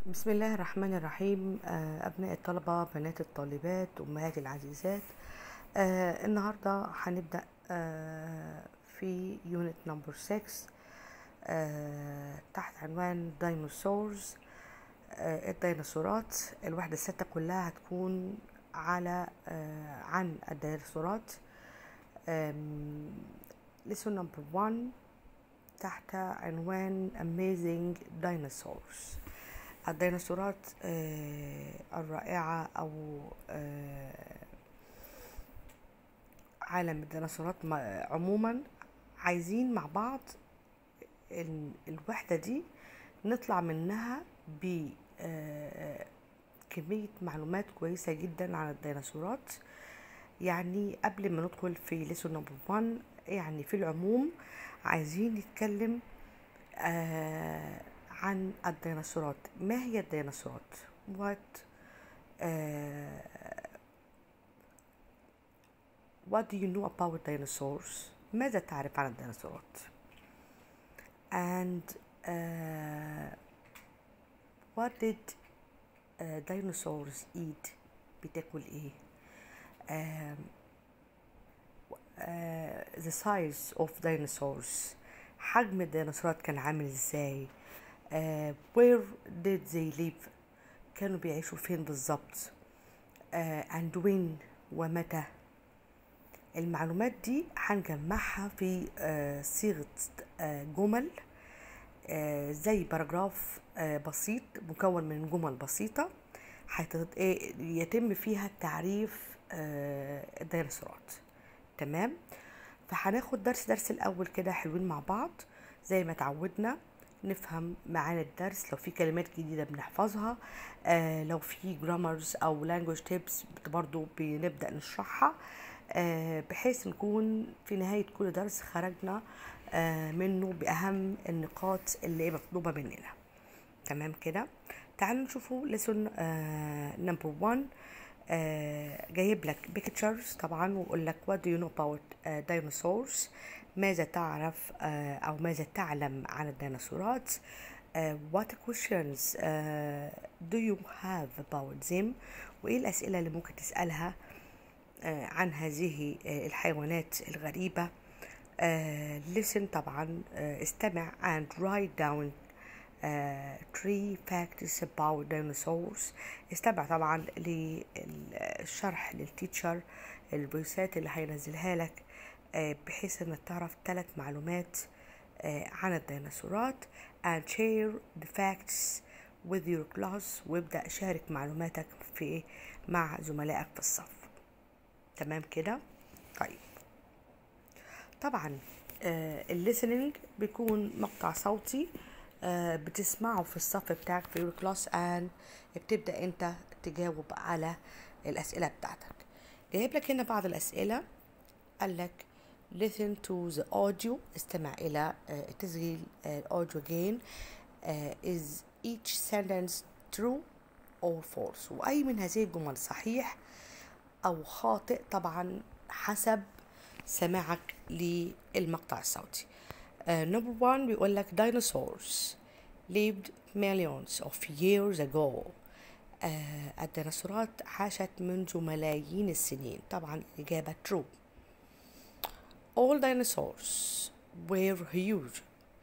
بسم الله الرحمن الرحيم آه، أبناء الطلبة بنات الطالبات أمهاتي العزيزات آه، النهاردة هنبدأ آه، في يونت نمبر 6 تحت عنوان ديناصورز الديناصورات الوحدة الستة كلها هتكون على آه، عن الديناصورات lesson number 1 تحت عنوان amazing dinosaurs الديناصورات آه، الرائعة أو آه، عالم الديناصورات م- عموما عايزين مع بعض ال- الوحدة دي نطلع منها ب آه، كمية معلومات كويسة جدا عن الديناصورات يعني قبل ما ندخل في ليسون نمبر 1 يعني في العموم عايزين نتكلم آه عن الديناصورات ما هي الديناصورات what آه what do you know about dinosaurs ماذا تعرف عن الديناصورات and uh, what did uh, dinosaurs eat بتاكل ايه um, uh, the size of dinosaurs حجم الديناصورات كان عامل ازاي uh, where did they live كانوا بيعيشوا فين بالظبط uh, and when ومتى المعلومات دي هنجمعها في آه، صيغة آه، جمل آه، زي باراجراف آه، بسيط مكون من جمل بسيطة هيت- إيه، يتم فيها تعريف آه، الديناصورات تمام فهناخد درس درس الأول كده حلوين مع بعض زي ما تعودنا نفهم معانا الدرس لو في كلمات جديدة بنحفظها آه لو في جرامرز أو لانجوج تيبس برضو بنبدأ نشرحها آه بحيث نكون في نهاية كل درس خرجنا آه منه بأهم النقاط اللي مطلوبة مننا تمام كده تعالوا نشوفوا ليسون نمبر 1 جايب لك pictures طبعا ويقول لك what do you know about uh, dinosaurs ماذا تعرف uh, او ماذا تعلم عن الديناصورات uh, what questions uh, do you have about them وايه الاسئله اللي ممكن تسالها آه، عن هذه آه، الحيوانات الغريبة آه، listen طبعا آه، استمع and write down آه، three facts about dinosaurs استمع طبعا للشرح للتيتشر الفويسات اللي هينزلها لك آه، بحيث انك تعرف ثلاث معلومات آه، عن الديناصورات and share the facts with your class وابدأ شارك معلوماتك في مع زملائك في الصف تمام كده طيب طبعا الليسننج بيكون مقطع صوتي آه، بتسمعه في الصف بتاعك في your class and بتبدأ انت تجاوب على الأسئلة بتاعتك جايب لك هنا بعض الأسئلة قال لك listen to the audio استمع إلى آه، تسجيل آه، الأوديو again آه، is each sentence true or false وأي من هذه الجمل صحيح أو خاطئ طبعا حسب سماعك للمقطع الصوتي نمبر 1 بيقول لك dinosaurs lived millions of years ago آه الديناصورات عاشت منذ ملايين السنين طبعا الإجابة true all dinosaurs were huge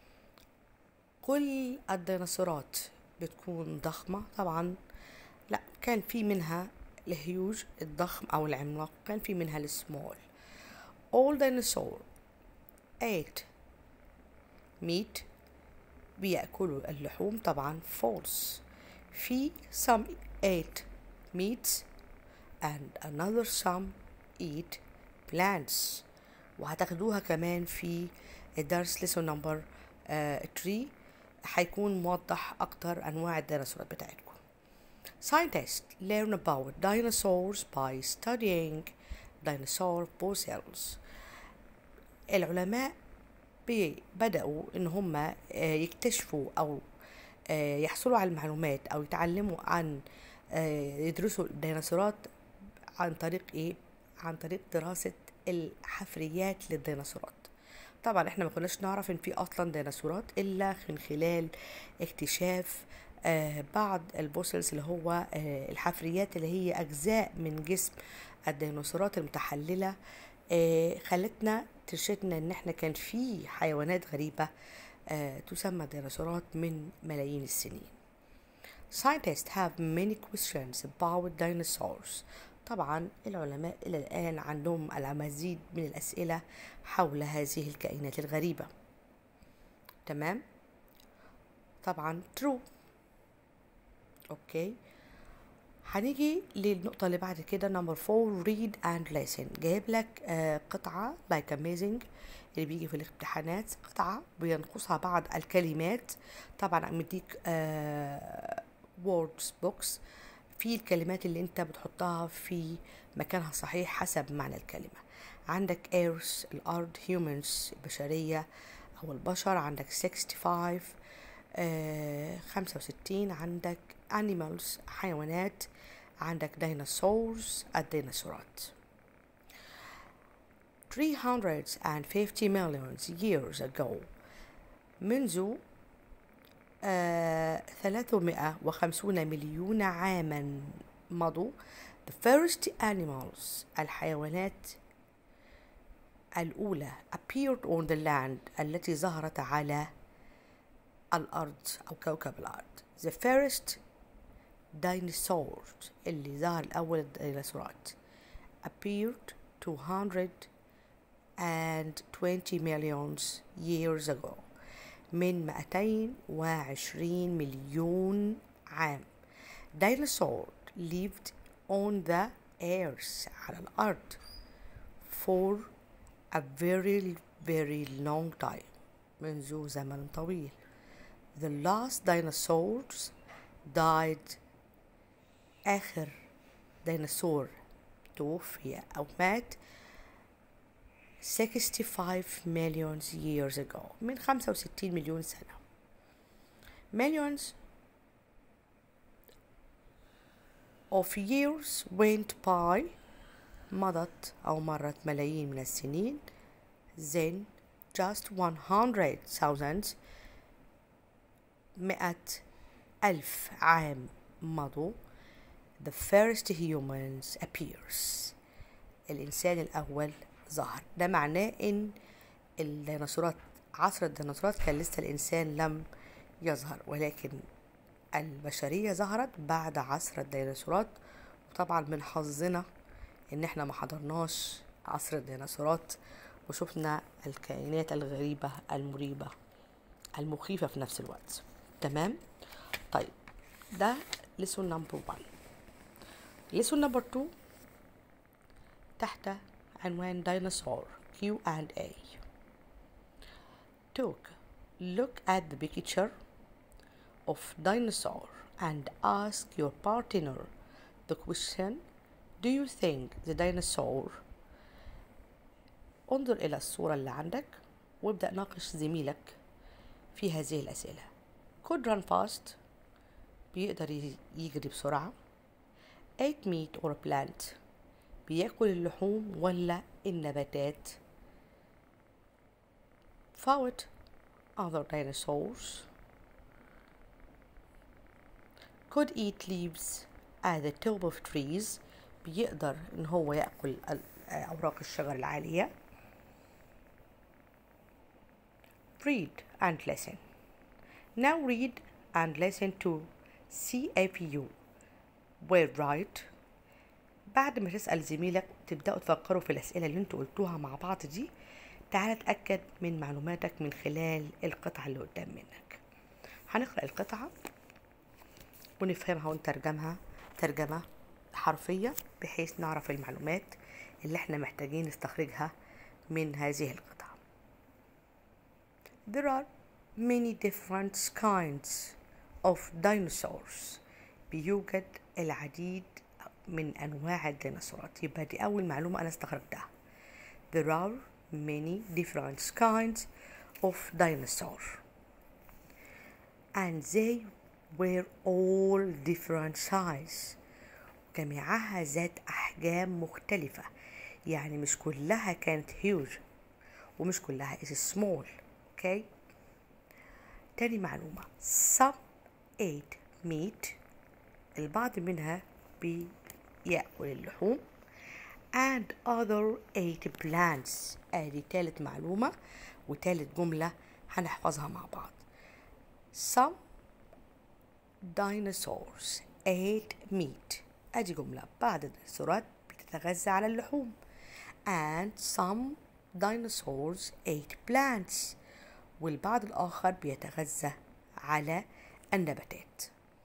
كل الديناصورات بتكون ضخمة طبعا لا كان في منها الهيوج الضخم أو العملاق كان في منها السمول all dinosaur ate meat بيأكلوا اللحوم طبعا false في some ate meats and another some eat plants وهتاخدوها كمان في الدرس lesson number 3 هيكون موضح أكتر أنواع الديناصورات بتاعتكم Scientists learn about dinosaurs by studying dinosaur fossils. العلماء بي- بدأوا إن هم آه، يكتشفوا أو آه، يحصلوا على المعلومات أو يتعلموا عن آه، يدرسوا الديناصورات عن طريق إيه؟ عن طريق دراسة الحفريات للديناصورات طبعا احنا ما كناش نعرف ان في اصلا ديناصورات الا من خلال اكتشاف آه بعض البوسلز اللي هو آه الحفريات اللي هي أجزاء من جسم الديناصورات المتحللة آه خلتنا ترشدنا إن إحنا كان في حيوانات غريبة آه تسمى ديناصورات من ملايين السنين. Scientists have many questions about dinosaurs. طبعا العلماء إلى الآن عندهم المزيد من الأسئلة حول هذه الكائنات الغريبة. تمام؟ طبعا true. اوكي هنيجي للنقطة اللي بعد كده نمبر 4 read and listen جايب لك آه قطعة like amazing اللي بيجي في الامتحانات قطعة بينقصها بعض الكلمات طبعا مديك آه words box في الكلمات اللي انت بتحطها في مكانها صحيح حسب معنى الكلمة عندك earth الأرض humans البشرية أو البشر عندك 65 آه خمسة وستين عندك animals حيوانات عندك dinosaurs الديناصورات 350 million years ago منذ آه 350 مليون عاما مضوا the first animals الحيوانات الأولى appeared on the land التي ظهرت على الأرض أو كوكب الأرض the first dinosaurs اللي ظهر الأول الديناصورات appeared 220 million years ago من 220 مليون عام dinosaur lived on the earth على الأرض for a very very long time منذ زمن طويل the last dinosaurs died آخر ديناصور توفي أو مات 65 million years ago من 65 مليون سنة millions of years went by مضت أو مرت ملايين من السنين then just 100,000 مئة ألف عام مضوا the first humans appears الإنسان الأول ظهر ده معناه إن الديناصورات عصر الديناصورات كان لسه الإنسان لم يظهر ولكن البشرية ظهرت بعد عصر الديناصورات وطبعا من حظنا إن إحنا ما حضرناش عصر الديناصورات وشفنا الكائنات الغريبة المريبة المخيفة في نفس الوقت تمام طيب ده lesson number one lesson number two تحت عنوان dinosaur Q and A took look at the picture of dinosaur and ask your partner the question do you think the dinosaur انظر إلى الصورة اللي عندك وابدأ ناقش زميلك في هذه الأسئلة could run fast بيقدر يجري بسرعة ate meat or plant بياكل اللحوم ولا النباتات fought other dinosaurs could eat leaves at the top of trees بيقدر ان هو ياكل اوراق الشجر العاليه read and listen now read and listen to CAPU were right بعد ما تسأل زميلك تبدأوا تفكروا في الأسئلة اللي انتوا قلتوها مع بعض دي تعال اتأكد من معلوماتك من خلال القطعة اللي قدام منك هنقرأ القطعة ونفهمها ونترجمها ترجمة حرفية بحيث نعرف المعلومات اللي احنا محتاجين نستخرجها من هذه القطعة There are many different kinds of dinosaurs بيوجد العديد من أنواع الديناصورات يبقى دي أول معلومة أنا استخرجتها There are many different kinds of dinosaur and they were all different size جميعها ذات أحجام مختلفة يعني مش كلها كانت huge ومش كلها is small okay تاني معلومة some ate meat البعض منها بيأكل اللحوم and other ate plants ادي تالت معلومة وتالت جملة هنحفظها مع بعض some dinosaurs ate meat ادي جملة بعض الديناصورات بتتغذى على اللحوم and some dinosaurs ate plants والبعض الآخر بيتغذى على النباتات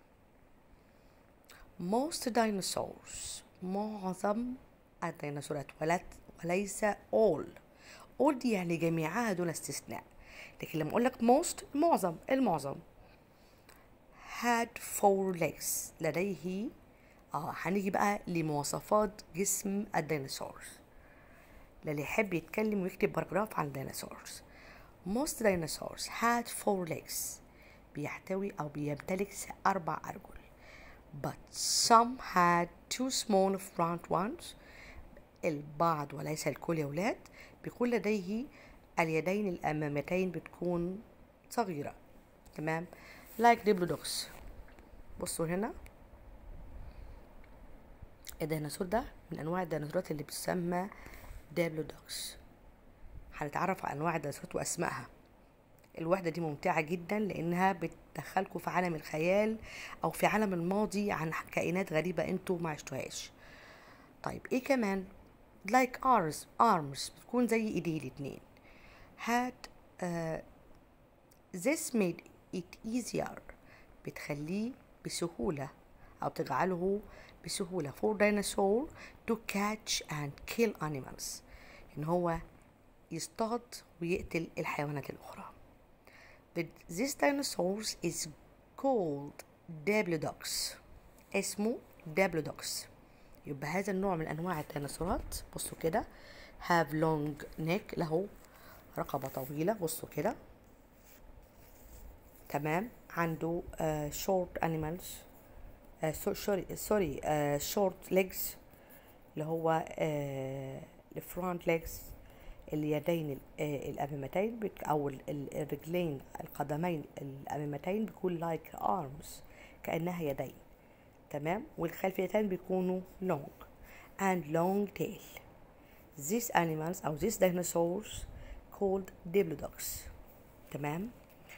most dinosaurs معظم الديناصورات وليس all all دي يعني جميعها دون استثناء لكن لما اقول لك most معظم المعظم had four legs لديه اه هنيجي بقى لمواصفات جسم الديناصورز للي يحب يتكلم ويكتب باراجراف عن الديناصورز most dinosaurs had four legs بيحتوي أو بيمتلك أربع أرجل but some had two small front ones البعض وليس الكل يا ولاد بيكون لديه اليدين الأمامتين بتكون صغيرة تمام like diplodocus بصوا هنا الديناصور ده من أنواع الديناصورات اللي بتسمى ديبلودوكس هنتعرف على أنواع الديناصورات وأسمائها الوحدة دي ممتعة جدا لأنها بتدخلكم في عالم الخيال أو في عالم الماضي عن كائنات غريبة انتوا ما عشتوهاش طيب ايه كمان like arms arms بتكون زي ايديه الاتنين had uh, this made it easier بتخليه بسهولة أو تجعله بسهولة for dinosaur to catch and kill animals إن هو يصطاد ويقتل الحيوانات الأخرى But this dinosaurs is called Diplodocus اسمه Diplodocus يبقى هذا النوع من أنواع الديناصورات بصوا كده have long neck له رقبة طويلة بصوا كده تمام عنده uh, short animals uh, so, sorry sorry uh, short legs اللي هو uh, الفرونت legs اليدين الأمامتين أو الرجلين القدمين الأمامتين بيكون like arms كأنها يدين تمام والخلفيتين بيكونوا long and long tail these animals أو these dinosaurs called diplodocus تمام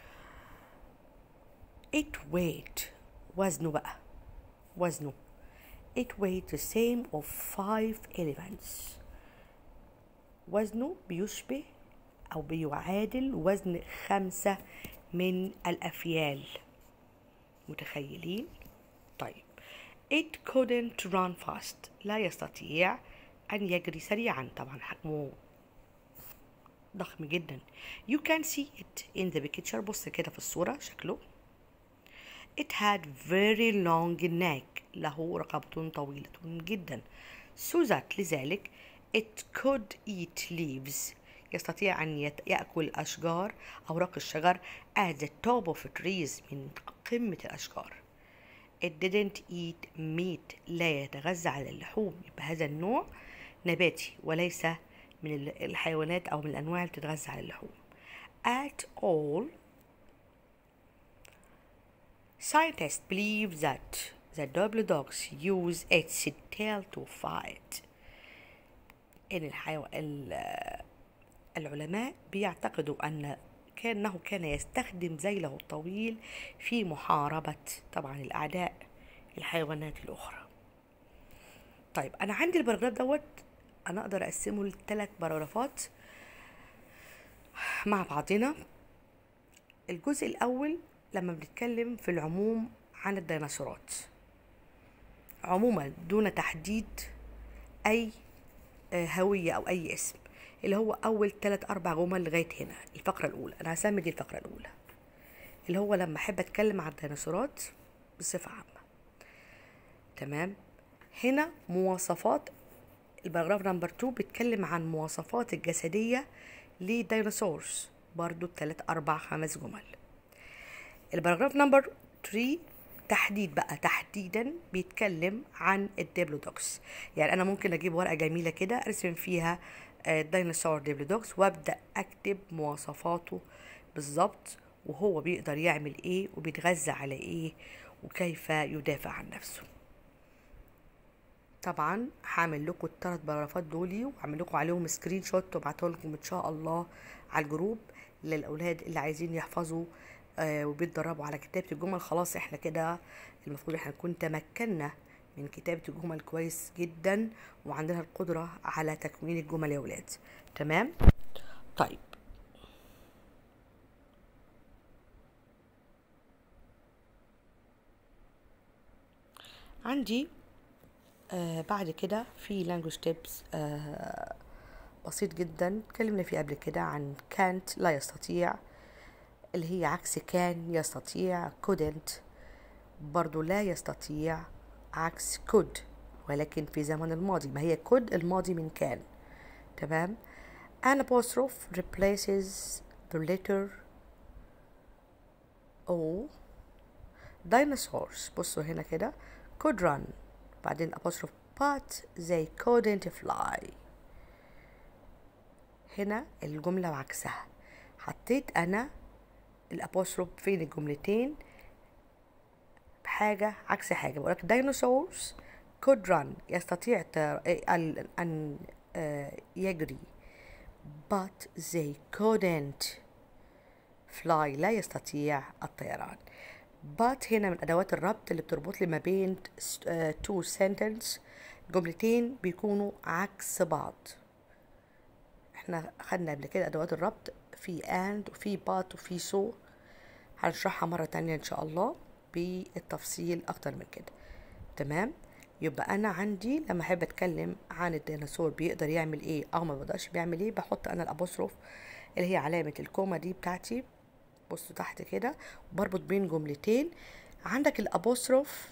it weighed وزنه بقى وزنه it weighed the same of five elephants وزنه بيشبه أو بيعادل وزن خمسة من الأفيال متخيلين؟ طيب it couldn't run fast لا يستطيع أن يجري سريعا طبعا حجمه ضخم جدا you can see it in the picture بص كده في الصورة شكله it had very long neck له رقبة طويلة جدا so that لذلك it could eat leaves يستطيع أن يأكل أشجار أوراق الشجر at the top of trees من قمة الأشجار it didn't eat meat لا يتغذى على اللحوم يبقى هذا النوع نباتي وليس من الحيوانات أو من الأنواع اللي بتتغذى على اللحوم at all scientists believe that the diplodocus use its tail to fight ان الحيو... العلماء بيعتقدوا ان كانه كان يستخدم ذيله الطويل في محاربه طبعا الاعداء الحيوانات الاخرى طيب انا عندي البراجراف دوت انا اقدر اقسمه لثلاث باراجرافات مع بعضنا الجزء الاول لما بنتكلم في العموم عن الديناصورات عموما دون تحديد اي هوية أو أي اسم اللي هو أول تلات أربع جمل لغاية هنا الفقرة الأولى أنا هسمي دي الفقرة الأولى اللي هو لما أحب أتكلم عن الديناصورات بصفة عامة تمام هنا مواصفات الباراجراف نمبر 2 بيتكلم عن مواصفات الجسدية للديناصورز برضو تلات أربع خمس جمل الباراجراف نمبر 3 تحديد بقى تحديدا بيتكلم عن الديبلودوكس يعني انا ممكن اجيب ورقه جميله كده ارسم فيها ديناصور ديبلودوكس وابدا اكتب مواصفاته بالظبط وهو بيقدر يعمل ايه وبيتغذى على ايه وكيف يدافع عن نفسه طبعا هعمل لكم الثلاث باراجرافات دولي وهعمل لكم عليهم سكرين شوت وابعتهم لكم ان شاء الله على الجروب للاولاد اللي عايزين يحفظوا آه وبيتدربوا على كتابة الجمل خلاص احنا كده المفروض احنا نكون تمكنا من كتابة الجمل كويس جدا وعندنا القدرة على تكوين الجمل يا ولاد تمام طيب عندي آه بعد كده في language tips آه بسيط جدا اتكلمنا فيه قبل كده عن can't لا يستطيع اللي هي عكس كان يستطيع couldn't برضو لا يستطيع عكس could ولكن في زمن الماضي ما هي could الماضي من كان تمام an apostrophe replaces the letter O dinosaurs بصوا هنا كده could run بعدين apostrophe but they couldn't fly هنا الجملة وعكسها حطيت أنا الأبوستروف فين الجملتين بحاجة عكس حاجة بقولك dinosaurs could run يستطيع أن يجري but they couldn't fly لا يستطيع الطيران but هنا من أدوات الربط اللي بتربط لي ما بين two sentence جملتين بيكونوا عكس بعض احنا خدنا قبل كده أدوات الربط في and وفي but وفي so هنشرحها مرة تانية إن شاء الله بالتفصيل أكتر من كده تمام يبقى أنا عندي لما أحب أتكلم عن الديناصور بيقدر يعمل إيه أو ما بيقدرش بيعمل إيه بحط أنا الأبوستروف اللي هي علامة الكوما دي بتاعتي بصوا تحت كده بربط بين جملتين عندك الأبوستروف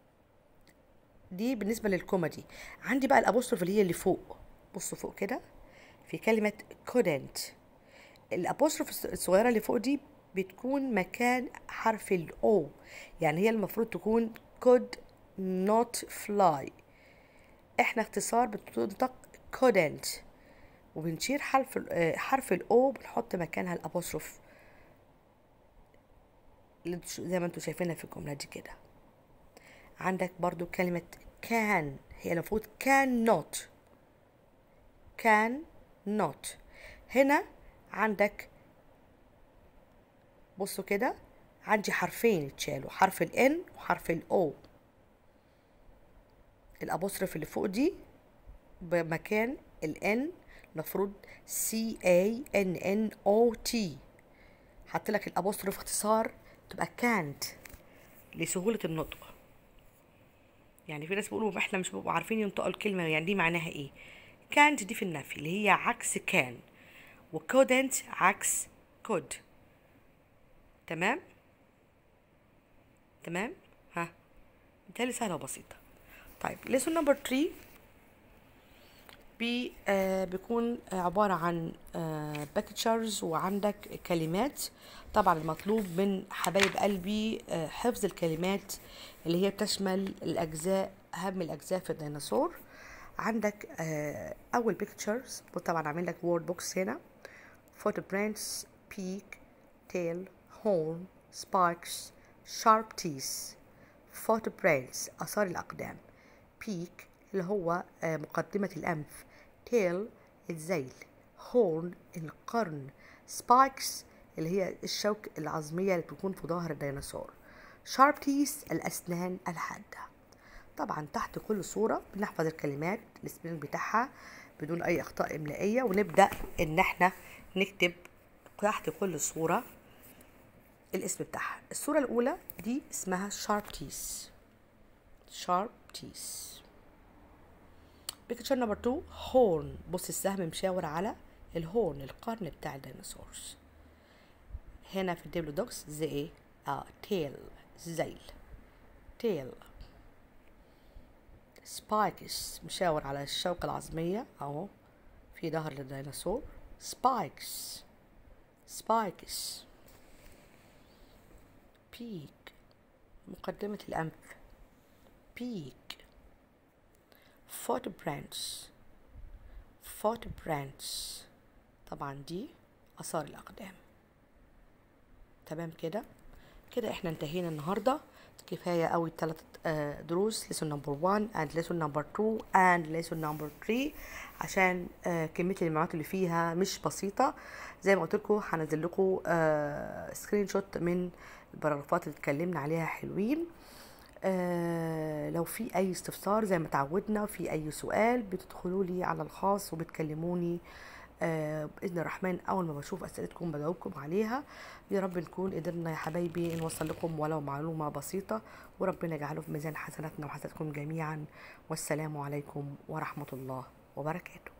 دي بالنسبة للكوما دي عندي بقى الأبوستروف اللي هي اللي فوق بصوا فوق كده في كلمة couldn't الأبوستروف الصغيرة اللي فوق دي بتكون مكان حرف الأو يعني هي المفروض تكون could not fly احنا اختصار بتنطق couldn't وبنشيل حرف حرف الأو بنحط مكانها الأبوستروف زي ما انتم شايفينها في الجملة دي كده عندك برضو كلمة can هي المفروض can not can not هنا عندك بصوا كده عندي حرفين اتشالوا حرف الان وحرف الاو الابوستروف اللي فوق دي بمكان الان المفروض سي اي ان ان او تي حط لك الابوستروف اختصار تبقى كانت لسهولة النطق يعني في ناس بيقولوا احنا مش بيبقوا عارفين ينطقوا الكلمة يعني دي معناها ايه كانت دي في النفي اللي هي عكس كان وكودنت عكس كود تمام تمام ها بالتالي سهلة وبسيطة طيب lesson نمبر 3 بي آه بيكون عبارة عن آه باكتشرز وعندك كلمات طبعا المطلوب من حبايب قلبي آه حفظ الكلمات اللي هي بتشمل الأجزاء أهم الأجزاء في الديناصور عندك آه أول بيكتشرز طبعا عامل لك وورد بوكس هنا فوت برانس بيك تيل هورن سباركس شارب تيس فوت برانس آثار الأقدام بيك اللي هو آه مقدمة الأنف تيل الذيل هورن القرن سبايكس اللي هي الشوك العظمية اللي بتكون في ظهر الديناصور شارب تيس الأسنان الحادة طبعا تحت كل صورة بنحفظ الكلمات السبيلنج بتاعها بدون أي أخطاء إملائية ونبدأ إن احنا نكتب تحت كل صورة الاسم بتاعها الصورة الأولى دي اسمها شارب تيس شارب تيس بيكتشر نمبر 2 هورن بص السهم مشاور على الهورن القرن بتاع الديناصورز هنا في الديبلودوكس زي ايه اه تيل زيل تيل سبايكس مشاور على الشوكة العظمية اهو في ظهر الديناصور سبايكس سبايكس بيك مقدمة الأنف بيك فوت برانش فوت برانش طبعا دي آثار الأقدام تمام كده كده احنا انتهينا النهارده كفاية أوي التلات آه، دروس lesson number one and lesson number two and lesson number three عشان آه، كمية المعلومات اللي فيها مش بسيطة زي ما قلت لكم هنزل لكم سكرين شوت من البراغرافات اللي اتكلمنا عليها حلوين آه لو في اي استفسار زي ما تعودنا في اي سؤال بتدخلوا لي على الخاص وبتكلموني آه باذن الرحمن اول ما بشوف اسئلتكم بجاوبكم عليها يا رب نكون قدرنا يا حبايبي نوصل لكم ولو معلومه بسيطه وربنا يجعله في ميزان حسناتنا وحسناتكم جميعا والسلام عليكم ورحمه الله وبركاته